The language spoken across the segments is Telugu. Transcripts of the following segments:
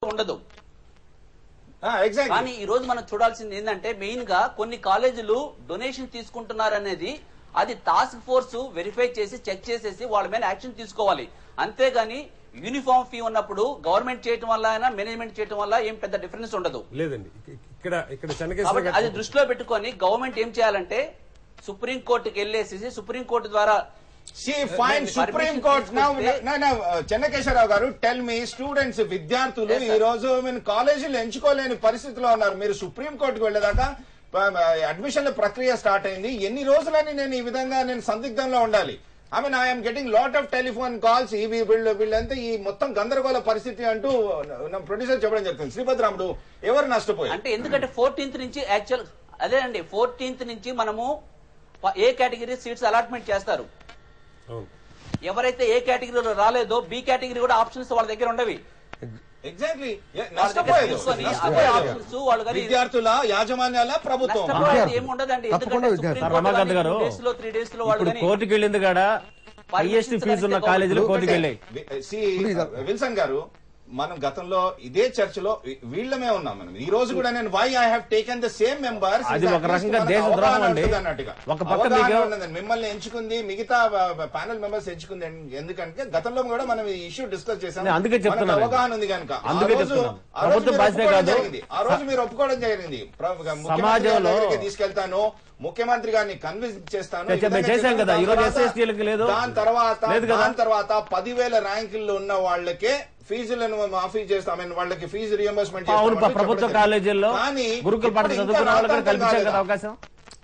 ఉండదు ఎగ్జాక్ట్ కానీ ఈ రోజు మనం చూడాల్సింది ఏంటంటే మెయిన్ గా కొన్ని కాలేజీలు డొనేషన్ తీసుకుంటున్నారనేది అది టాస్క్ ఫోర్స్ వెరిఫై చేసి చెక్ చేసేసి వాళ్ళ మీద యాక్షన్ తీసుకోవాలి అంతేగాని యూనిఫామ్ ఫీ ఉన్నప్పుడు గవర్నమెంట్ చేయటం వల్ల అయినా మేనేజ్మెంట్ చేయటం వల్ల ఏం పెద్ద డిఫరెన్స్ ఉండదు లేదండి ఇక- ఇక్కడ ఇక్కడ చెన్నకేశ్వర కాబట్టి అది గారు దృష్టిలో పెట్టుకొని గవర్నమెంట్ ఏం చేయాలంటే సుప్రీం కోర్టుకి వెళ్ళేసి సుప్రీం కోర్టు ద్వారా సి ఫైన్ Permission సుప్రీం కోర్ట్ తీసుకుంటే- Chennakeshwararao garu tell me students విద్యార్థులు Yes, sir. ఈ రోజు మీన్ కాలేజీలు ఎంచుకోలేని పరిస్థితిలో ఉన్నారు మీరు సుప్రీం కోర్టుకు వెళ్ళేదాకా అడ్మిషన్ల ప్రక్రియ స్టార్ట్ అయింది ఎన్ని రోజులని నేను ఈ విధంగా నేను సందిగ్ధంలో ఉండాలి I mean I'm getting lot of telephone calls ఈ వీళ్ళు వీళ్ళంతా ఈ మొత్తం గందరగోళ పరిస్థితి అంటూ ప్రొడ్యూసర్ చెప్పడం జరుగుతుంది శ్రీపతి రాముడు ఎవరు నష్టపోయారు అంటే ఎందుకంటే ఫోర్టీన్త్ నుంచి యాక్చువల్ అదే అండి ఫోర్టీన్త్ నుంచి మనము ప- ఏ కేటగిరీ సీట్స్ అలాట్మెంట్ చేస్తారు అవును. ఎవరైతే ఏ కేటగిరీలో రాలేదో బి కేటగిరీ కూడా ఆప్షన్స్ వాళ్ళ దగ్గర ఉండవి ఎగ్జాక్ట్లీ వాళ్ళ దగ్గర తీసుకొని అదే ఆప్షన్స్ వాళ్ళు కానీ విద్యార్థుల యాజమాన్యాల ప్రభుత్వం నష్టపోయేది ఏమి ఉండదండి తప్పకుండా ఎందుకంటే విద్యార్థి. సుప్రీం కోర్టు రమాకాంత్ కానీ గారు two days లో త్రీ డేస్ లో వాళ్ళు ఇప్పుడు కానీ కోర్టుకి వెళ్ళింది కాడ హైయెస్ట్ ఫీజు ఉన్న కాలేజీలు కోర్టుకి వెళ్ళాయి సి విల్సన్ గారు మనం గతంలో ఇదే చర్చలో వీళ్ళమే ఉన్నాం మనం ఈ రోజు కూడా నేను why I have taken the same members అది ఒక రకంగా దేశ ద్రోహం అండి. ఒక పక్క మీకు- మిమ్మల్ని ఎంచుకుంది మిగతా ప్యానల్ మెంబర్స్ ఎంచుకుంది ఎన్- ఎందుకంటే గతంలో కూడా మనం ఈ ఇష్యూ డిస్కస్ చేసాం నేను అందుకే మనకు చెప్తున్నాను. అవగాహన ఉంది కనుక ఆ అందుకే రోజు- చెప్తున్నాను. ఆ రోజు ప్రభుత్వం మీరు బాధ్యతే ఒప్పుకోవడం కాదు. జరిగింది. ఆ రోజు మీరు ఒప్పుకోవడం జరిగింది ప్ర- ముఖ్యమంత్రి గారి సమాజంలో- దగ్గరికి తీసుకెళ్తాను ముఖ్యమంత్రి గారిని కన్విన్స్ చేస్తాను చే- ఈ విధంగా చేశాం చెప్పాను. కదా. ఈ రోజు దాని తర్వాత- SST లకు లేదు. దాని తర్వాత లేదు కదా. దాని తర్వాత పదివేల ర్యాంకుల్లో ఉన్న వాళ్ళకే ఫీజులను మాఫీ చేస్తాం I mean, వాళ్ళకి ఫీజు రియంబర్స్మెంట్ అవును ప- ప్రభుత్వ కాలేజీల్లో గురుకుల పాఠ చదువుకున్న వాళ్ళకి కూడా కల్పించాం కదా అవకాశం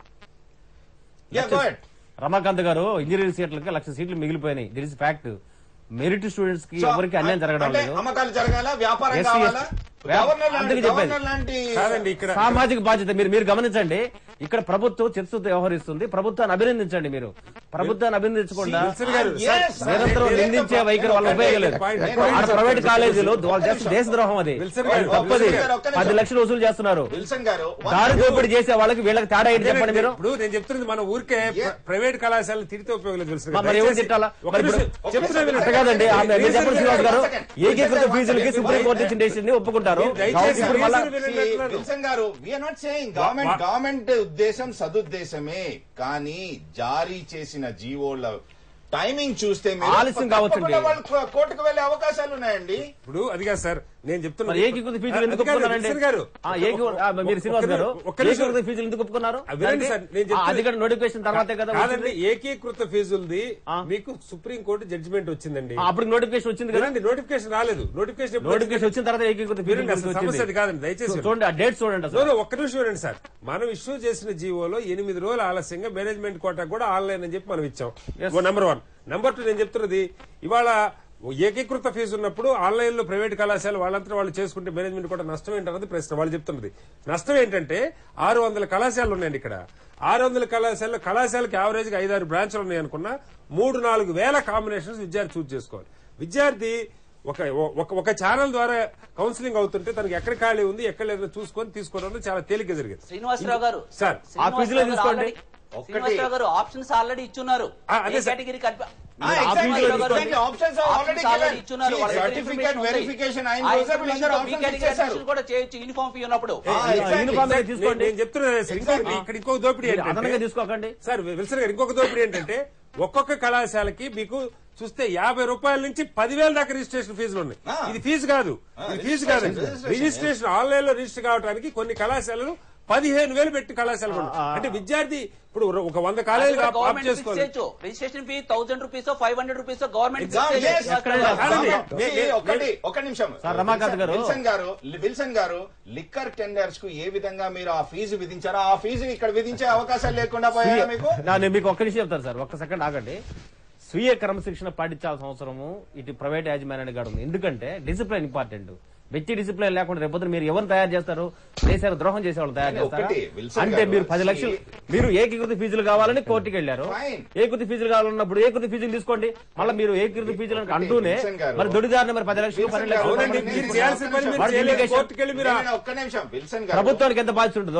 రమాకాంత్ గారు ఇంజనీరింగ్ సీట్లకి లక్ష సీట్లు మిగిలిపోయినాయి that is fact merit students కి ఎవరికి అన్యాయం జరగడం లేదు అమ్మకాలు జరగాల వ్యాపారం SC, కావాలా వ్యాప- గవర్నర్ లాంటి- అందుకే చెప్పేది. గవర్నర్ లాంటి కాదండి ఇక్కడ సామాజిక బాధ్యత మీరు మీరు గమనించండి ఇక్కడ ప్రభుత్వం చిత్తశుద్ధి వ్యవహరిస్తుంది ప్రభుత్వాన్ని అభినందించండి మీరు ప్రభుత్వాన్ని అభినందించకుండా విల్సన్ గారు, Yes, సార్, నిరంతరం నేను- నిందించే వైఖరి వల్ల ఉపయోగం లేదు Point. ఆడ ప్రైవేట్ కాలేజీలు వాళ్ళు చేస్తున్న దేశద్రోహం అది విల్సన్ గారు, తప్పది విల్సన్ గారు, ఒక్క నిమిషం. పది లక్షలు వసూలు చేస్తున్నారు విల్సన్ గారు దారి దోపిడీ చేసే వాళ్ళకి వీళ్ళకి తేడా ఏంటి చెప్పండి మీరు ఇప్పుడు నేను చెప్తున్నది మన ఊరికే ప్ర- ప్రైవేట్ కళాశాలలు తిరిగితే ఉపయోగం లేదు విల్సన్ గారు. మరి ఎవరు దయచేసి తిట్టాలా? ఒక్క మరి ఇప్పుడు- నిమిషం చెప్తున్నా ఒక్క వినండి. అట్ట కాదండి ఆమె మీరు చెప్పండి శ్రీనివాస్ గారు One second. ఏకీకృత One ఫీజులకి second. సుప్రీం కోర్టు ఇచ్చిన డెసిషన్ ని ఒప్పుకుంటారు మీరు దయచేసి ఇప్పుడు మళ్ళా reason వినండి అంటున్నాను. Wilson garu we're not saying government వా- గవర్నమెంట్ ఉద్దేశం సదుద్దేశమే కానీ జారీ చేసిన జీవోల టైమింగ్ చూస్తే మీరు ఆలస్యం కావచ్చండి. తప్పకుండా వాళ్ళు కో- కోర్టుకు వెళ్లే అవకాశాలు ఉన్నాయండి ఇప్పుడు అది కాదు సార్ నేను చెప్తున్నా మరి ఏకీకృత ఫీజులు ఎందుకు అది కాదు, ఒప్పుకున్నారండి విల్సన్ గారు ఆ, ఏకీ- ఆ, మీరు శ్రీనివాస్ గారు ఒక్క నిమిషం. ఏకీకృత ఫీజులు ఎందుకు ఒప్పుకున్నారు ఆ, వినండి సార్, నేను దానికి- ఆ, చెప్తున్నా- అది కూడా నోటిఫికేషన్ తర్వాతే కదా కాదండి వచ్చింది. ఏకీకృత ఫీజులది ఆ. మీకు సుప్రీం కోర్టు జడ్జిమెంట్ వచ్చిందండి ఆ, అప్పుడు నోటిఫికేషన్ వచ్చింది కదా వినండి నోటిఫికేషన్ రాలేదు నోటిఫికేషన్ ఎప్పుడు నోటిఫికేషన్ వచ్చిన తర్వాత ఏకీకృత ఫీజులు వినండి, అసలు సమస్య అది కాదండి, దయచేసి చూ- చూడండి ఆ డేట్ చూడండి నో, అసలు నో, ఒక్క నిమిషం చూడండి సార్ మనం ఇష్యూ చేసిన జీవోలో ఎనిమిది రోజులు ఆలస్యంగా మేనేజ్మెంట్ కోటా కూడా ఆన్లైన్ అని చెప్పి మనం ఇచ్చాం నెంబర్ వన్ నెంబర్ టూ నేను చెప్తున్నది ఇవాళ ఏకీకృత ఫీజు ఉన్నప్పుడు ఆన్లైన్ లో ప్రైవేట్ కళాశాల వాళ్ళంతా వాళ్ళు చేసుకుంటే మేనేజ్మెంట్ కూడా నష్టం ఏంటన్నది ప్రశ్న వాళ్ళు చెప్తున్నది నష్టం ఏంటంటే ఆరు వందల కళాశాలలు ఉన్నాయండి ఇక్కడ ఆరు వందల కళాశాలలో కళాశాలకి యావరేజ్ గా ఐదారు బ్రాంచ్లు ఉన్నాయి అనుకున్నా మూడు నాలుగు వేల కాంబినేషన్స్ విద్యార్థి చూస్ చేసుకోవాలి విద్యార్థి ఒక ఒక ఒక ఛానల్ ద్వారా కౌన్సిలింగ్ అవుతుంటే తనకి ఎక్కడ ఖాళీ ఉంది ఎక్కడ లేదో చూసుకొని తీసుకోవడం అనేది చాలా తేలిగ్గా జరిగింది శ్రీనివాసరావు గారు సార్, ఆ ఫీజులో తీసుకోండి. శ్రీనివాసరావు గారు ఆప్షన్స్ ఆల్రెడీ ఇచ్చున్నారు ఆ, అదే ఏ సార్. కేటగిరీ కలిపి Ah, మీరు exactly, ఆఫీసులో exactly. తీసుకోండి. Options are already options already given. ఇచ్చున్నారు See, వాళ్ళ దగ్గర certificate information ఉంది. verification అయిన ఆ రోజే information వీళ్ళందరూ తో options మీ category ఇచ్చేశారు. admission కూడా చేయొచ్చు యూనిఫామ్ ఫీ ఉన్నప్పుడు Ah, exactly. యూనిఫామ్ నేను- తీసుకోండి నేను చెప్తున్నా సార్, ఇంకొక- ఇక్కడ ఇంకొక దోపిడీ మీరు అదనంగా ఏంటంటే తీసుకోకండి సార్ విల్సన్ గారు ఇంకొక దోపిడీ ఏంటంటే ఒక్కొక్క కళాశాలకి మీకు చూస్తే యాభై రూపాయల నుంచి పదివేల దాకా రిజిస్ట్రేషన్ ఫీజులు ఉన్నాయి ఆ. ఇది ఫీజు కాదు ఇది ఫీజు కాదు registration. రిజిస్ట్రేషన్ ఆన్లైన్ లో రిజిస్టర్ కావడానికి కొన్ని కళాశాలలు పదిహేను వేలు పెట్టి కళాశాలలు ఉన్నాయి. అంటే విద్యార్థి ఇప్పుడు ఒక వంద కాలేజీలు ఆప్ గవర్నమెంట్ ఫిక్స్ చేసుకోవాలి చేయొచ్చు registration fee thousand rupees five hundred rupees government Yes, fix కాదండి. See, నే- ఒకటి ఒక నిమిషం సార్, రమాకాంత్ గారు. విల్సన్ గారు విల్సన్ గారు లిక్కర్ టెండర్స్ కు ఏ విధంగా మీరు ఆ ఫీజు విధించారో ఆ ఫీజు ఇక్కడ విధించే అవకాశాలు లేకుండా పోయాయా మీకు నా- నేను మీకు ఒక్క నిమిషం చెప్తాను సార్ ఒక్క సెకండ్ ఆగండి స్వీయ క్రమశిక్షణ పాటించాల్సిన అవసరము ఇటు ప్రైవేట్ యాజమాన్యాన్ని కాదు ఉంది ఎందుకంటే డిసిప్లిన్ ఇంపార్టెంట్ వ్యక్తి డిసిప్లిన్ లేకుండా రేపొద్దున మీరు ఎవరు తయారు చేస్తారు దేశానికి ద్రోహం చేసే వాళ్ళు తయారు కానీ చేస్తారా ఒకటి, విల్సన్ అంటే గారు, మీరు పది లక్షలు మీరు ఏకీకృత ఫీజులు కావాలని కోర్టుకి వెళ్ళారు Fine. ఏకృతి ఫీజులు కావాలన్నప్పుడు ఏకృతి ఫీజులు తీసుకోండి మళ్ళీ మీరు ఏకీకృత ఫీజులు అంటూనే విల్సన్ గారు. మరి దొడిదారిన మరి పది లక్షలు విల్సన్ పన్నెండు గారు, లక్షలు అవునండి, పన్నెండు మీరు లక్షలు చేయాల్సిన పని మీరు వాటి చేయలేదు. implication- కోర్టుకి వెళ్ళి మీరు నేను ఒక్క నిమిషం విల్సన్ గారు ప్రభుత్వానికి ఎంత బాధ్యత ఉంటుందో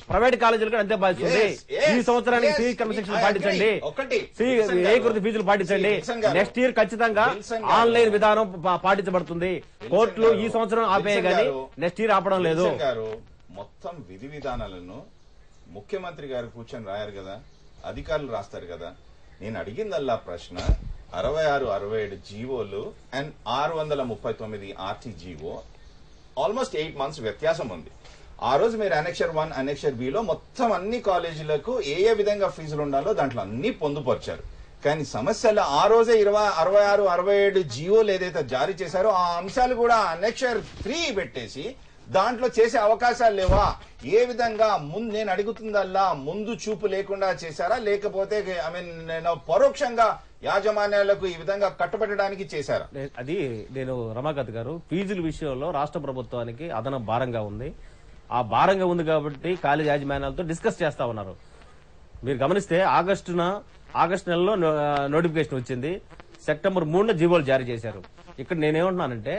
ప్రైవేట్ కాలేజీలు కూడా అంతే బాధిస్తుంది Yes, yes, ఈ సంవత్సరానికి yes. సి క్రమశిక్షణ I పాటించండి agree. ఒకటి, సి Wilson గారు. ఏకృతి ఫీజులు పాటించండి See, Wilson garu. Next year ఖచ్చితంగా Wilson గారు. ఆన్లైన్ విధానం పా- పాటించబడుతుంది కోర్టులు గారు. ఈ సంవత్సరం ఆపేయ Wilson గానీ గారు. నెక్స్ట్ ఇయర్ ఆపడం లేదు విల్సన్ గారు మొత్తం విధి విధానాలను ముఖ్యమంత్రి గారు కూర్చొని రాయారు కదా అధికారులు రాస్తారు కదా నేను అడిగిందల్లా ప్రశ్న అరవై ఆరు అరవై ఏడు జీవోలు అండ్ ఆరు వందల ముప్పై తొమ్మిది RT GO almost eight months వ్యత్యాసం ఉంది ఆ రోజు మీరు అనెక్షర్ వన్ అనెక్షర్ బిలో మొత్తం అన్ని కాలేజీలకు ఏ ఏ విధంగా ఫీజులు ఉండాలో దాంట్లో అన్ని పొందుపరిచారు కానీ సమస్యలు ఆ రోజే ఇరవై అరవై ఆరు అరవై ఏడు జియోలు ఏదైతే జారీ చేశారో ఆ అంశాలు కూడా అనెక్షర్ త్రీ పెట్టేసి దాంట్లో చేసే అవకాశాలు లేవా ఏ విధంగా ముందు నేను అడుగుతుందల్లా ముందు చూపు లేకుండా చేశారా లేకపోతే ఐ మీన్ నేను పరోక్షంగా యాజమాన్యాలకు ఈ విధంగా కట్టుబెట్టడానికి చేశారా నే- అది నేను రమాకాంత్ గారు ఫీజుల విషయంలో రాష్ట్ర ప్రభుత్వానికి అదనం భారంగా ఉంది ఆ భారంగా ఉంది కాబట్టి కాలేజ్ యాజమాన్యాలతో డిస్కస్ చేస్తా ఉన్నారు మీరు గమనిస్తే ఆగస్టున ఆగస్టు నెలలో నో- నోటిఫికేషన్ వచ్చింది సెప్టెంబర్ మూడున జీవోలు జారీ చేశారు ఇక్కడ నేనేమంటున్నానంటే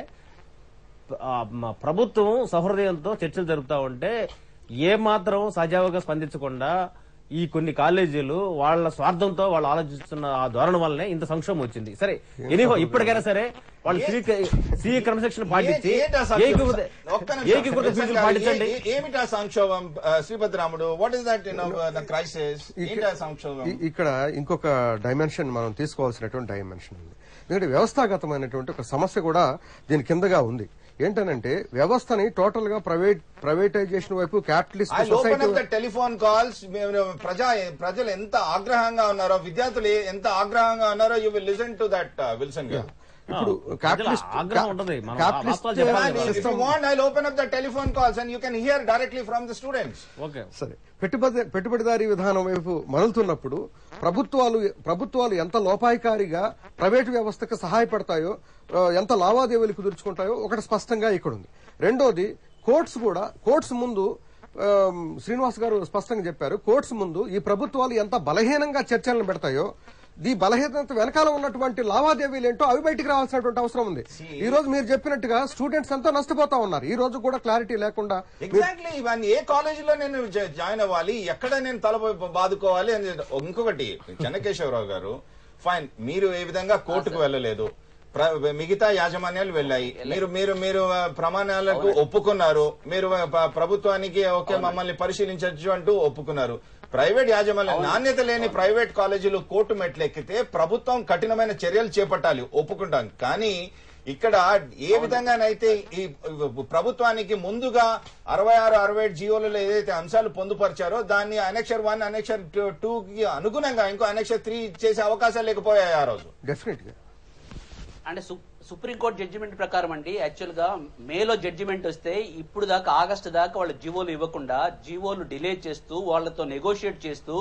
ఆ, మా ప్రభుత్వం సహృదయంతో చర్చలు జరుపుతా ఉంటే ఏ మాత్రం సజావుగా స్పందించకుండా ఈ కొన్ని కాలేజీలు వాళ్ళ స్వార్థంతో వాళ్ళు ఆలోచిస్తున్న ఆ ధోరణి వల్లనే ఇంత సంక్షోభం వచ్చింది సరే ఎనీహో ఇప్పటికైనా సరే వాళ్ళు సీఏ క్రమశిక్షణ పాటించి ఏ- ఏంటా సంక్షోభం? ఏకీకృత ఒక్క నిమిషం. ఏకీకృత ఫీజులు ఏ- పాటించండి ఏ- ఏమిటా సంక్షోభం ఆ, శ్రీభద్రాముడు వాట్ ఇస్ దట్ క్రైసిస్ ఏంటా సంక్షోభం ఇ- ఇక్కడ ఇంకొక డైమెన్షన్ మనం తీసుకోవాల్సినటువంటి డైమెన్షన్ ఉంది ఎందుకంటే వ్యవస్థాగతమైనటువంటి ఒక సమస్య కూడా దీని కిందగా ఉంది ఏంటనంటే వ్యవస్థని టోటల్ గా ప్రైవేట్ ప్రైవేటైజేషన్ వైపు capitalist I open society up the telephone calls ప్రజా ప్రజలు ఎంత ఆగ్రహంగా ఉన్నారో విద్యార్థులు ఏ- ఎంత ఆగ్రహంగా ఉన్నారో you will listen to that Wilson garu ఇప్పుడు ప్రజల క్యాపిటలిస్ట్ ఆగ్రహం ఉంటది. మనం క్యాపిటలిస్ట్ వాస్తవాలు చెప్పాలి కదా. if you want i'll open up the telephone calls and you can hear directly from the students okay సరే పెట్టుబడి పెట్టుబడిదారీ విధానం వైపు మరలుతున్నప్పుడు ప్రభుత్వాలు ప్రభుత్వాలు ఎంత లోపాయికారిగా ప్రైవేటు వ్యవస్థకు సహాయపడతాయో ఆ, ఎంత లావాదేవీలు కుదుర్చుకుంటాయో ఒకటి స్పష్టంగా ఇక్కడ ఉంది రెండోది కోర్ట్స్ కూడా కోర్ట్స్ ముందు ఆ, శ్రీనివాస్ గారు స్పష్టంగా చెప్పారు కోర్ట్స్ ముందు ఈ ప్రభుత్వాలు ఎంత బలహీనంగా చర్చలను పెడతాయో ఈ బలహీనత వెనకాల ఉన్నటువంటి లావాదేవీలు ఏంటో అవి బయటికి రావాల్సినటువంటి అవసరం ఉంది ఈ రోజు మీరు చెప్పినట్టుగా స్టూడెంట్స్ ఎంతో నష్టపోతా ఉన్నారు ఈ రోజు కూడా క్లారిటీ లేకుండా ఎగ్జాక్ట్లీ ఇవన్నీ ఏ కాలేజీలో నేను జా- జాయిన్ అవ్వాలి ఎక్కడ నేను తల బా- బాదుకోవాలి అని ఇంకొకటి చెన్నకేశవరావు గారు ఫైన్ మీరు ఏ విధంగా కోర్టుకు వెళ్ళలేదు ప్ర- మిగతా యాజమాన్యాలు వెళ్ళాయి మీరు మీరు మీరు ఆ, ప్రమాణాలకు ఒప్పుకున్నారు మీరు ఆ, ప- ప్రభుత్వానికి ఓకే మమ్మల్ని పరిశీలించవచ్చు అంటూ ఒప్పుకున్నారు ప్రైవేట్ యాజమాన్యం నాణ్యత లేని ప్రైవేట్ కాలేజీలు కోర్టు మెట్లెక్కితే ప్రభుత్వం కఠినమైన చర్యలు చేపట్టాలి ఒప్పుకుంటాం కానీ ఇక్కడ ఏ విధంగానైతే ఈ ప్రభుత్వానికి ముందుగా అరవై ఆరు అరవై ఏడు జీవోలలో ఏదైతే అంశాలు పొందుపరిచారో దాన్ని అనెక్షర్ వన్ అనెక్షర్ టూ కి అనుగుణంగా ఇంకో అనెక్షర్ త్రీ చేసే అవకాశాలు లేకపోయాయి ఆ రోజు డెఫినెట్ గా అంటే సు- సుప్రీంకోర్టు జడ్జిమెంట్ ప్రకారం అండి యాక్చువల్ గా మేలో జడ్జిమెంట్ వస్తే ఇప్పుడు దాకా ఆగస్టు దాకా వాళ్ళు జీవోలు ఇవ్వకుండా జీవోలు డిలే చేస్తూ వాళ్ళతో నెగోషియేట్ చేస్తూ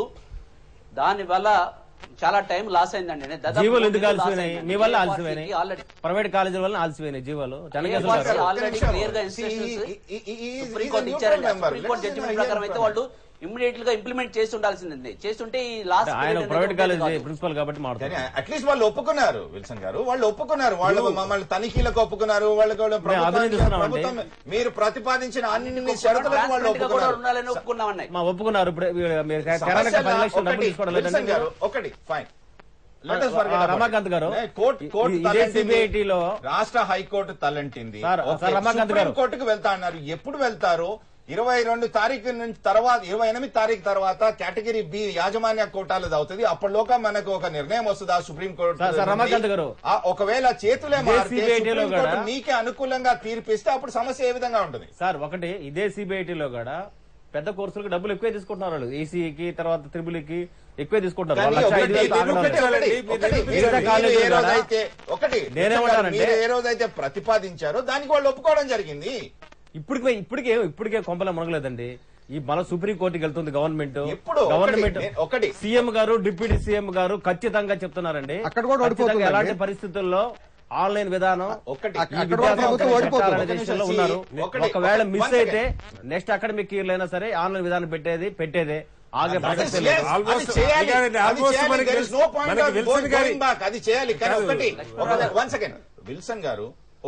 దాని వల్ల చాలా టైం లాస్ అయిందండి నేను దాదాపు జీవోలు మూడు ఎందుకు నెలలు loss ఆలస్యమైనాయి అయిందండి. మీ వల్ల ఏ ఆలస్యమైనాయి పార్టీకి ఆల్రెడీ ప్రైవేట్ కాలేజీల వల్ల ఆలస్యమైనాయి జీవాలు Chennakeshwara party garu already clear గా ఇన్స్ట్రక్షన్స్ సుప్రీంకోర్టు ఇచ్చారండి సుప్రీంకోర్టు జడ్జిమెంట్ ప్రకారం అయితే వాళ్ళు ఇమ్మీడియట్ గా ఇంప్లిమెంట్ చేసి ఉండాల్సిందండి చేస్తుంటే ఈ లాస్ట్ ఆయన ప్రైవేట్ కాలేజీ ప్రిన్సిపల్ కాబట్టి కానీ మాట్లాడుతున్నారు అట్లీస్ట్ వాళ్ళు ఒప్పుకున్నారు విల్సన్ గారు వాళ్ళు ఒప్పుకున్నారు వాళ్ళు మమ్మల్ని తనిఖీలకు ఒప్పుకున్నారు వాళ్ళకి వాళ్ళు ప్రభుత్వానికి- అభినందిస్తున్నామండి. ప్రభుత్వం మీరు ప్రతిపాదించిన అన్ని షరతులకు వాళ్ళు కూడా ఒప్పుకున్నారు ఉండాలని ఒప్పుకున్నామన్నాయి మా ఒప్పుకున్నారు ఇప్పుడు మీరు తెలంగాణ సమస్యల పది లక్షలు డబ్బులు ఒకటి, తీసుకోవడం విల్సన్ లేదండి గారు, ఒకటి ఫైన్ Let us ఆ, forget about Ramakanth it. Garu, నే, కోర్టు ఇ- కోర్టు ఇదే తలంటింది. CBIT లో- రాష్ట్ర హైకోర్టు తలంటింది sir, okay, sir Ramakanth supreme garu. కోర్టుకు వెళ్తా అన్నారు ఎప్పుడు వెళ్తారు ఇరవై రెండు తారీఖు నుంచి తర్వాత ఇరవై ఎనిమిది తారీఖు తర్వాత కేటగిరీ బి యాజమాన్య కోటాలది అవుతుంది అప్పటిలోగా మనకు ఒక నిర్ణయం వస్తుందా supreme court sir, sir, Ramakanth garu. ఆ, ఒకవేళ చేతులే ఇదే మారితే CBIT లో సుప్రీం కోర్టు కూడా- మీకే అనుకూలంగా తీర్పిస్తే అప్పుడు సమస్య ఏ విధంగా ఉంటుంది సార్ ఒకటి ఇదే సిబిఐటీలో కూడా పెద్ద కోర్సులకు డబ్బులు ఎక్కువే తీసుకుంటున్నారు వాళ్ళు ఈసీకి తర్వాత త్రిబుల్కి ఎక్కువే తీసుకుంటారు కానీ వాళ్ళ లక్ష ఒకటి, ఐదు వేలు తాగడం ఒకటి, లేదు. ఒకటి, ఒకటి, మిగతా మీరు- మీరు కాలేజీలు ఏ కూడా రోజైతే ఒకటి నేనేమంటానంటే- మీరు ఏ రోజైతే ప్రతిపాదించారో దానికి వాళ్ళు ఒప్పుకోవడం జరిగింది ఇప్పటికే ఇప్పటికే ఇప్పటికే కొంపలే మునగలేదండి ఈ మన సుప్రీం కోర్టుకి వెళ్తుంది గవర్నమెంట్ ఇప్పుడు ఒకటి, గవర్నమెంట్ నే- ఒకటి. సీఎం గారు డిప్యూటీ సీఎం గారు ఖచ్చితంగా చెప్తున్నారండి అక్కడ కూడా ఖచ్చితంగా ఓడిపోతుందండి. ఎలాంటి పరిస్థితుల్లో ఆన్లైన్ విధానం ఒకటి ఈ అక్కడ కూడా విద్యాసంస్థల ప్రభుత్వం ఓడిపోతుంది. చట్టాలనే ఒక దేశంలో నిమిషం, ఉన్నారు ఒకటి, ఒకవేళ ఒక- మిస్ one అయితే నెక్స్ట్ అకాడమిక్ ఇయర్ అయినా సరే ఆన్లైన్ విధానం పెట్టేది పెట్టేదే ఆగే ప్రసక్తే Yes, లేదు Almost- అది చేయాలి. అదిగానండి, అది almost చేయాలి. మనకి There is no point మనకి of విల్సన్ going గారి- back. అది చేయాలి కానీ కాదు. ఒకటి one second Wilson garu okay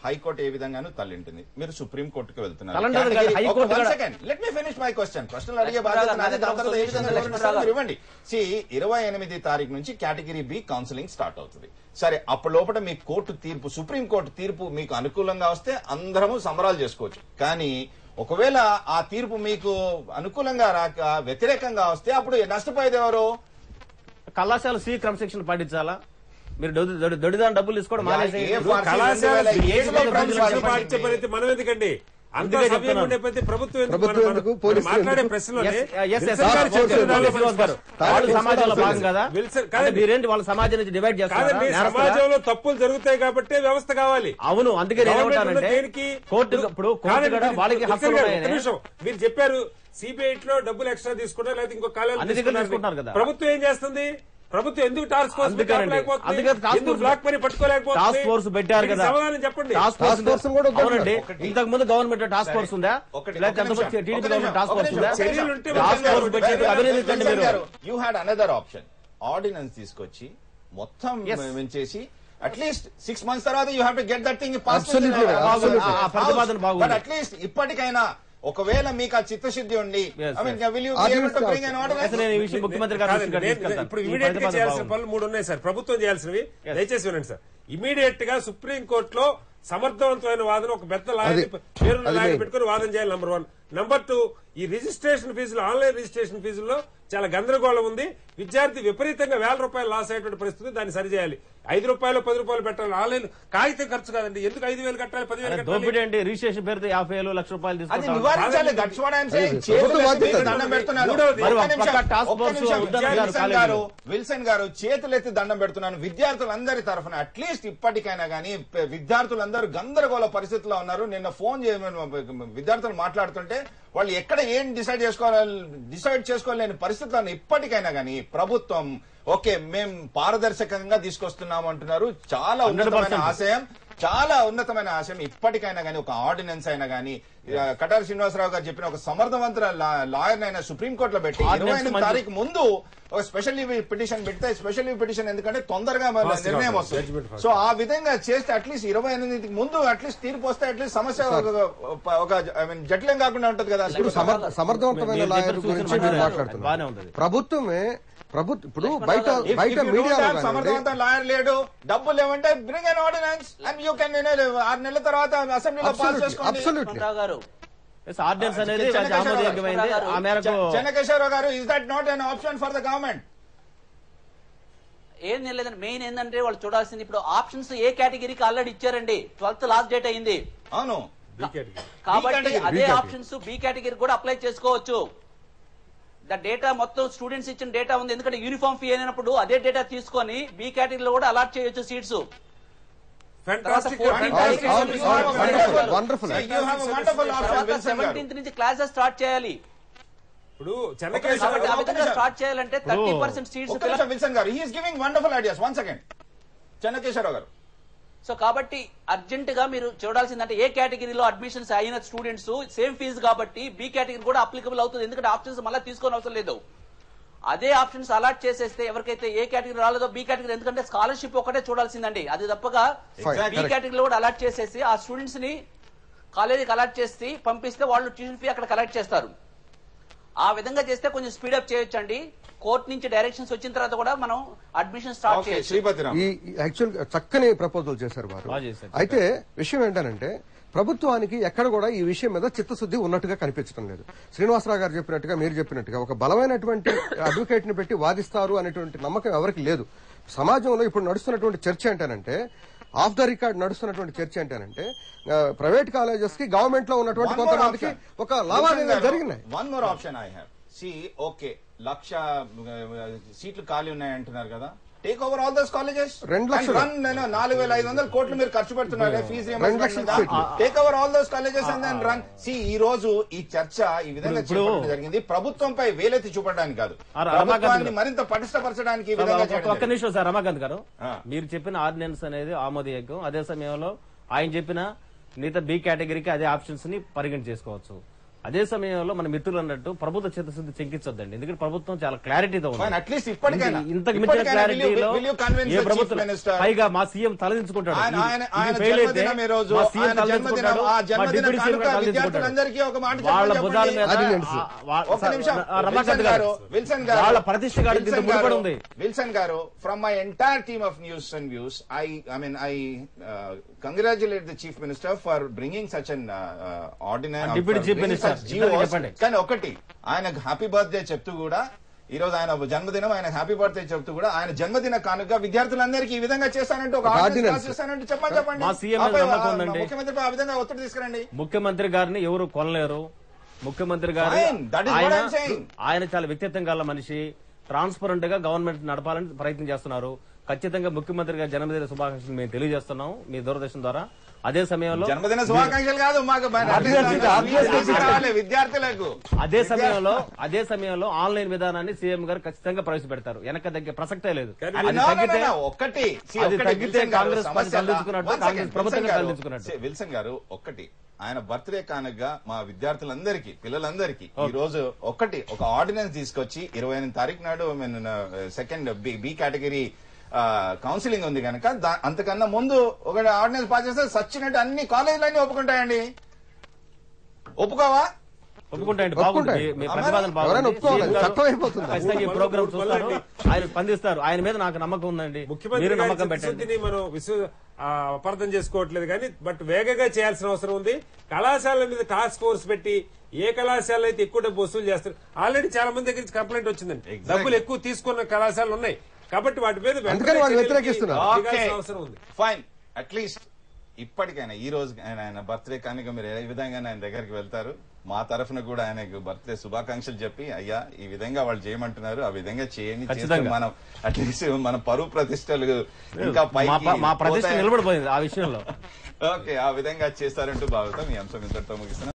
high court ఏ విధంగానూ తల్లింటుంది మీరు సుప్రీం కోర్టుకు వెళ్తున్నారు తలంటది కాదు, Category- హైకోర్టు ఒక- one కూడా- second. Let me finish my question. ప్రశ్నలు అడిగే లక్ష్మణరావు బాధ్యత గారు, నాది. నాది దాని తర్వాత ఏ విధంగా లక్ష్మణరావు వివరిస్తారో గారు. మీరు ఇవ్వండి సి ఇరవై ఎనిమిది తారీఖు నుంచి కేటగిరీ బి కౌన్సిలింగ్ స్టార్ట్ అవుతుంది సరే అప్పటి లోపల మీ కోర్టు తీర్పు సుప్రీం కోర్టు తీర్పు మీకు అనుకూలంగా వస్తే అందరము సంబరాలు చేసుకోవచ్చు కానీ ఒకవేళ ఆ తీర్పు మీకు అనుకూలంగా రాక వ్యతిరేకంగా వస్తే అప్పుడు నష్టపోయేది ఎవరు కళాశాల సి క్రమశిక్షణ పాటించాలా మీరు దొడి- దొడి- దొడిదాని డబ్బులు తీసుకోవడం మానేసి ఏ ఇప్పుడు ఫార్సీ కళాశాల రెండు వేల ఏడులో ఏడులో క్రమశిక్షణ ప్రభుత్వం పాటించే పని అయితే మనం ఎందుకండి అంత అందుకే సమయం చెప్తున్నాను. ఉండే ప్రతి ప్రభుత్వం ఎందుకు? ప్రభుత్వం మనం- ఎందుకు? మనం పోలీసులు మాట్లాడే ఎందుకు? ప్రశ్నలోనే Yes, yes, yes, Wilson yes, garu yes, చెప్పిన yes, దానిలో శ్రీనివాస్ గారు. మనం వాళ్ళు తారక సమాజంలో శ్రీనివాస్ భాగం కదా విల్సన్ అంటే కాదండి. మీరేంటి వాళ్ళ సమాజం నుంచి డివైడ్ చేస్తారా కాదండి నేరస్తులా? సమాజంలో తప్పులు జరుగుతాయి కాబట్టి వ్యవస్థ కావాలి అవును అందుకే నేను గవర్నమెంట్ ఏమంటానంటే ఉన్న దేనికి కోర్టు ఇప్పుడు కోర్టు కాదండి, కూడా మీరు- వాళ్ళకి విల్సన్ హక్కులు గారు, ఒక్క ఉన్నాయని నిమిషం. మీరు చెప్పారు సిబిఐ లో డబ్బులు ఎక్స్ట్రా తీసుకుంటారు లేకపోతే ఇంకో కాలేజీలో అన్ని దగ్గర తీసుకుంటున్నారు కదా. ప్రభుత్వం ఏం చేస్తుంది ప్రభుత్వం ఎందుకు టాస్క్ ఫోర్స్ అందుకేనండి. పెట్టలేకపోతుంది? అందుకే టాస్క్ ఎందుకు ఫోర్స్ బ్లాక్ మనీ పట్టుకోలేకపోతుంది టాస్క్ ఫోర్స్ పెట్టారు దీనికి కదా సమాధానం చెప్పండి టాస్క్ టాస్క్ ఫోర్స్ ఫోర్స్ కూడా వద్దంటున్నారు. అవునండి ఒకటి. ఇంతకు ముందు గవర్నమెంట్ టాస్క్ ఫోర్స్ ఉందా ఒకటి లేకపోతే ఒక నిమిషం, అంతకుముందు టీడీపీ ఒక గవర్నమెంట్ నిమిషం, టాస్క్ ఒక ఫోర్స్ నిమిషం, ఉందా ఒక నిమిషం. చర్యలు ఉంటే టాస్క్ వాళ్ళు ఫోర్స్ పెట్టి అభినందించండి మీరు you had another option ordinance తీసుకొచ్చి మొత్తం Yes. చేసి అట్లీస్ట్ సిక్స్ మంత్స్ తర్వాత you have to get that thing pass Absolutely, absolutely. ఆ ప్రతిపాదన బాగుంది. బట్ అట్లీస్ట్ ఇప్పటికైనా ఒకవేళ మీకు ఆ చిత్తశుద్ధి ఉండి Yes, I mean yes. Will you Ordinance to bring కాదు. అన్ అసలు నేను ఈ విషయం ముఖ్యమంత్రి గారి కాదండి, దృష్టికి నేను- తీసుకెళ్తాను. ఇప్పుడు ఈ ఇమీడియట్ గా ప్రతిపాదన చేయాల్సిన బాగుంది. పనులు మూడు ఉన్నాయి సార్ ప్రభుత్వం చేయాల్సినవి Yes. దయచేసి వినండి సార్ ఇమీడియట్ గా సుప్రీం కోర్టులో సమర్థవంతమైన వాదన ఒక పెద్ద లాయర్ అది- పేరున్న అది లాయర్ main. పెట్టుకుని వాదన చేయాలి నంబర్ వన్ నంబర్ టూ ఈ రిజిస్ట్రేషన్ ఫీజులు ఆన్లైన్ రిజిస్ట్రేషన్ ఫీజుల్లో చాలా గందరగోళం ఉంది విద్యార్థి విపరీతంగా వేల రూపాయలు లాస్ అయ్యేటువంటి పరిస్థితి దాన్ని సరిచేయాలి ఐదు రూపాయలు పది రూపాయలు పెట్టాలి ఆన్లైన్ కాగితం ఖర్చు కాదండి ఎందుకు ఐదు వేలు కట్టాలి పదివేలు అరే, కట్టాలి దోపిడీ అంటే రిజిస్ట్రేషన్ పేరుతో యాభై వేలు లక్ష రూపాయలు అది తీసుకుంటాం నివారించాలి దట్స్ వాట్ ఐఎమ్ సేయింగ్ అది ప్రభుత్వ బాధ్యత. దండం పెడుతున్నాను మూడవది, మరి ఒక్క ఒక నిమిషం, పక్క టాస్క్ ఒక్క ఫోర్స్ నిమిషం. వద్దన్నారు విల్సన్ కాలేజీలో. గారు విల్సన్ గారు చేతులెత్తి దండం పెడుతున్నాను విద్యార్థులందరి తరఫున అట్లీస్ట్ ఇప్పటికైనా గానీ ప- విద్యార్థులందరూ గందరగోళ పరిస్థితిలో ఉన్నారు నిన్న ఫోన్ చేయమని విద్యార్థులు మాట్లాడుతుంటే వాళ్ళు ఎక్కడ ఏం డిసైడ్ చేసుకోవాలి డిసైడ్ చేసుకోలేని పరిస్థితుల్లో ఉన్న ఇప్పటికైనా గానీ ప్రభుత్వం ఓకే మేము పారదర్శకంగా తీసుకొస్తున్నాము అంటున్నారు చాలా ఉన్నతమైన 100%. ఆశయం చాలా ఉన్నతమైన ఆశయం ఇప్పటికైనా గానీ ఒక ఆర్డినెన్స్ అయినా గానీ ఆ, కటారి శ్రీనివాసరావు గారు చెప్పిన ఒక సమర్థవంతుల లాయర్ అయినా సుప్రీంకోర్టులో పెట్టి Ordinance ఇరవై ఎనిమిది మంచి- తారీఖు ముందు ఒక స్పెషల్ లీవ్ పిటిషన్ పెడితే స్పెషల్ లీవ్ పిటిషన్ ఎందుకంటే తొందరగా మన Fast గా నిర్ణయం ఉంటుంది. వస్తుంది Judgment fast. సో ఆ విధంగా చేస్తే అట్లీస్ట్ ఇరవై ఎనిమిదికి ముందు అట్లీస్ట్ తీర్పు వస్తే అట్లీస్ట్ సమస్య ఒక- ఒక ఐ మీన్ జటిలం కాకుండా ఉంటది కదా ఇప్పుడు సమర్థ- సమర్థవంతమైన మీరు లాయర్ చెప్పిన గురించి సూచన మీరు బాగానే మాట్లాడుతున్నారు ఉంది. ప్రభుత్వమే ప్రభుత్వం ఇప్పుడు బయట If- బయట if you don't మీడియాలో have కానివ్వండి, సమర్థవంతమైన లాయర్ లేడు డబ్బులు లేవంటే bring an ordinance and you can ఆరు నెలల తర్వాత అసెంబ్లీలో పాస్ absolutely, చేసుకోండి absolutely. లక్ష్మణరావు గారు ఆర్డినెన్స్ అనేది చెన్నకేశ్వర కొంచెం ఆమోదయోగ్యమైంది గారు, ఆ మేరకు Chennakeshwararao garu is that not an option for the government ఏం లేదండి మెయిన్ ఏంటంటే వాళ్ళు చూడాల్సింది ఇప్పుడు ఆప్షన్స్ ఏ కేటగిరీకి ఆల్రెడీ ఇచ్చారండి ట్వెల్త్ లాస్ట్ డేట్ అయింది అవును B category. కాబట్టి category, అదే category. ఆప్షన్స్ బి కేటగిరీ కూడా అప్లై చేసుకోవచ్చు ద డేటా మొత్తం స్టూడెంట్స్ ఇచ్చిన డేటా ఉంది ఎందుకంటే యూనిఫామ్ ఫీ అయినప్పుడు అదే డేటా తీసుకొని బి కేటగిరీలో కూడా అలాట్ చేయొచ్చు సీట్స్ Fantastic. తర్వాత Fantastic. all- all- all- wonderful, wonderful. So you have a wonderful option, తర్వాత Wilson గారు. సెవెంటీన్త్ నుంచి క్లాసెస్ స్టార్ట్ చేయాలి ఇప్పుడు Okay, చెన్నకేశ్వర కాబట్టి ఆ ఒక విధంగా నిమిషం. స్టార్ట్ చేయాలంటే థర్టీ పర్సెంట్ సీట్స్ ఒక్క నిమిషం Wilson garu he's giving wonderful ideas one second Chennakeshwararao garu so కాబట్టి అర్జెంట్ గా మీరు చూడాల్సిందంటే ఏ కేటగిరీలో అడ్మిషన్స్ అయిన స్టూడెంట్స్ సేమ్ ఫీజు కాబట్టి బి కేటగిరీ కూడా అప్లికబుల్ అవుతుంది ఎందుకంటే ఆప్షన్స్ మళ్ళీ తీసుకోని అవసరం లేదు అదే ఆప్షన్స్ అలాట్ చేసేస్తే ఎవరికైతే ఏ కేటగిరీ రాలేదో బి కేటగిరీ ఎందుకంటే స్కాలర్షిప్ ఒకటే చూడాల్సిందండి అది తప్పగా Fine, బి correct. కేటగిరీలో కూడా అలాట్ చేసేసి ఆ స్టూడెంట్స్ ని కాలేజీకి అలాట్ చేసి పంపిస్తే వాళ్ళు ట్యూషన్ ఫీ అక్కడ కలెక్ట్ చేస్తారు ఆ విధంగా చేస్తే కొంచెం స్పీడప్ చేయొచ్చండి కోర్టు నుంచి డైరెక్షన్స్ వచ్చిన తర్వాత కూడా మనం అడ్మిషన్ స్టార్ట్ ఓకే చేయొచ్చు శ్రీపతిరామ్ ఈ యాక్చువల్ చక్కని ప్రపోజల్ చేశారు వారు బాగా చేశారు. అయితే విషయం ఏంటంటే ప్రభుత్వానికి ఎక్కడ కూడా ఈ విషయం మీద చిత్తశుద్ధి ఉన్నట్టుగా కనిపించడం లేదు శ్రీనివాసరావు గారు చెప్పినట్టుగా మీరు చెప్పినట్టుగా ఒక బలమైనటువంటి అడ్వకేట్ ని పెట్టి వాదిస్తారు అనేటువంటి నమ్మకం ఎవరికి లేదు సమాజంలో ఇప్పుడు నడుస్తున్నటువంటి చర్చ ఏంటంటే ఆఫ్ ద రికార్డ్ నడుస్తున్నటువంటి చర్చ ఏంటంటే ప్రైవేట్ కాలేజెస్ కి గవర్నమెంట్ లో ఉన్నటువంటి కొంతమందికి ఒక లావాదేవీలు జరిగినాయి one more option I have see okay lakh uh, సీట్లు ఖాళీ ఉన్నాయి అంటున్నారు కదా take over all those colleges రెండు లక్షలు. రన్ నేను నాలుగు వేల ఐదు వందల కోట్లు మీరు ఖర్చు పెడుతున్నారు ఫీజు రెండు లక్షల సీట్లు. Take over all those colleges and then run see ఈ రోజు ఈ చర్చ ఈ విధంగా ఇప్పుడు- చేపట్టడం జరిగింది ప్రభుత్వంపై వేలెత్తి చూపడానికి కాదు ఆ రమాకాంత్ ప్రభుత్వాన్ని గారు. మరింత పటిష్టపరచడానికి ఈ ఒక- విధంగా ఒక- చేయడం ఒక్క జరిగింది. నిమిషం సార్ రమాకాంత్ గారు ఆ. మీరు చెప్పిన ఆర్డినెన్స్ అనేది ఆమోదయోగ్యం అదే సమయంలో ఆయన చెప్పిన మిగతా బి కేటగిరీకి అదే ఆప్షన్స్ ని పరిగణ చేసుకోవచ్చు అదే సమయంలో మన మిత్రులు అన్నట్టు ప్రభుత్వ చిత్తశుద్ధి చెంకించొద్దండి ఎందుకంటే ప్రభుత్వం చాలా క్లారిటీతో Fine, ఉంది at least ఇప్పటికైనా. ఇంత- ఇంతకు మించిన ఇప్పటికైనా will you- క్లారిటీలో will you convince A the chief ప్రభుత్వం minister? పైగా మా సీఎం తలదించుకుంటాడు ఆయన ఇది- ఆయన ఇది ఆయన fail అయితే జన్మదినం ఈ రోజు మా సీఎం ఆయన జన్మదినం తలదించుకుంటాడు, ఆ మా జన్మదిన డిప్యూటీ సీఎం కానుక తలదించుకుంటాడు. విద్యార్థులందరికీ ఒక మాట వాళ్ళ చెప్పండి. భుజాల మీద Attendance. ఆ, వా- ఒక్క నిమిషం ఆ, రమాకాంత్ విల్సన్ గారు గారు విల్సన్ గారు వాళ్ళ ప్రతిష్ట గారు విల్సన్ దీంతో ముడిపడి గారు, ఉంది Wilson garu from my entire team of news and views I I mean I congratulate the chief minister for bringing such an ordinary Deputy Chief Minister, ఇద్దరికి చెప్పండి. కానీ ఒకటి ఆయనకు హ్యాపీ బర్త్డే చెప్తూ కూడా ఈ రోజు ఆయన జన్మదినం ఆయన హ్యాపీ బర్త్డే చెప్తూ కూడా ఆయన జన్మదిన కానుక విద్యార్థులందరికీ ఈ విధంగా చేస్తానంటే ఒక ఒక ఆర్డినెన్స్ ordinance. పాస్ చేస్తానంటే చెప్పండి చెప్పండి మా సీఎం మీద ఆపై, నమ్మకం ఆ, ఉందండి. ముఖ్యమంత్రిపై ఆ విధంగా ఒత్తిడి తీసుకురండి ముఖ్యమంత్రి గారిని ఎవరు కొనలేరు ముఖ్యమంత్రి గారు Fine, that is what ఆయన I'm saying. ఆయన చాలా వ్యక్తిత్వం గల మనిషి ట్రాన్స్పరెంట్ గా గవర్నమెంట్ నడపాలని ప్రయత్నం చేస్తున్నారు ఖచ్చితంగా ముఖ్యమంత్రి గారి జన్మదిన శుభాకాంక్షలు మేము తెలియజేస్తున్నాం మీ దూరదర్శన్ ద్వారా అదే సమయంలో జన్మదిన శుభాకాంక్షలు కాదు మాకు అభ్యర్థికి, అభ్యర్థికి. రావాలి విద్యార్థులకు అదే సమయంలో అదే సమయంలో ఆన్లైన్ విధానాన్ని సీఎం గారు ఖచ్చితంగా ప్రవేశపెడతారు వెనక తగ్గే ప్రసక్తే లేదు కానీ అది No, no, no, తగ్గితే no. ఒక్కటి See, అది ఒక్కటి తగ్గితే విల్సన్ గారు, కాంగ్రెస్ పార్టీ సమస్య అలా- తలదించుకున్నట్టు, One కాంగ్రెస్ second, ప్రభుత్వం విల్సన్ గారు, తలదించుకున్నట్టు. See, విల్సన్ గారు ఒక్కటి ఆయన బర్త్డే కానుకగా మా విద్యార్థులందరికీ పిల్లలందరికీ ఈ రోజు ఒక్కటి ఒక ఆర్డినెన్స్ తీసుకొచ్చి ఇరవై ఎనిమిది తారీఖు నాడు సెకండ్ బి కేటగిరీ కౌన్సిలింగ్ ఉంది కనుక దా- అంతకన్నా ముందు ఒక ఆర్డినెన్స్ పాస్ చేస్తే సచ్చినట్టు అన్ని కాలేజీలన్నీ ఒప్పుకుంటాయండి ఒప్పుకోవా ఒప్పుకుంటాయండి బాగుంది ఒప్పుకుంటాయి. మీ- మీ ప్రతిపాదన ఎవరైనా బాగుంది ఒప్పుకోవాలి. సీఎం గారు చట్టం అయిపోతుంది. ఖచ్చితంగా ఈ ప్రోగ్రామ్ చూస్తారు ఆయన స్పందిస్తారు ఆయన మీద నాకు నమ్మకం ఉందండి ముఖ్యమంత్రి మీరు గారి నమ్మకం పెట్టండి చిత్తశుద్ధిని మనం విశ్వ ఆ, అపార్థం చేసుకోవట్లేదు కానీ బట్ వేగంగా చేయాల్సిన అవసరం ఉంది కళాశాలల మీద టాస్క్ ఫోర్స్ పెట్టి ఏ కళాశాల అయితే ఎక్కువ డబ్బు వసూలు చేస్తారు ఆల్రెడీ చాలా మంది దగ్గర నుంచి కంప్లైంట్ వచ్చిందండి Exactly. డబ్బులు ఎక్కువ తీసుకున్న కళాశాలలు ఉన్నాయి కాబట్టి వాటి మీద వెంటనే అందుకని వాళ్ళు చర్యలకి వ్యతిరేకిస్తున్నారు. దిగాల్సిన అవసరం ఉంది ఫైన్ అట్లీస్ట్ ఇప్పటికైనా ఈ రోజు ఆయన ఆయన బర్త్డే కనుక మీరు ఏ విధంగా ఆయన దగ్గరికి వెళ్తారు మా తరఫున కూడా ఆయనకు బర్త్డే శుభాకాంక్షలు చెప్పి అయ్యా ఈ విధంగా వాళ్ళు చేయమంటున్నారు ఆ విధంగా చేయండి చేస్తే ఖచ్చితంగా. మనం అట్లీస్ట్ మన పరువు ప్రతిష్టలు ఇంకా మా ప- పైకి మా ప్రతిష్ట పోతాయి. నిలబడిపోయింది ఆ విషయంలో ఓకే ఆ విధంగా చేస్తారంటూ భావిస్తాం ఈ అంశం ఇంతటితో ముగిస్తున్నాం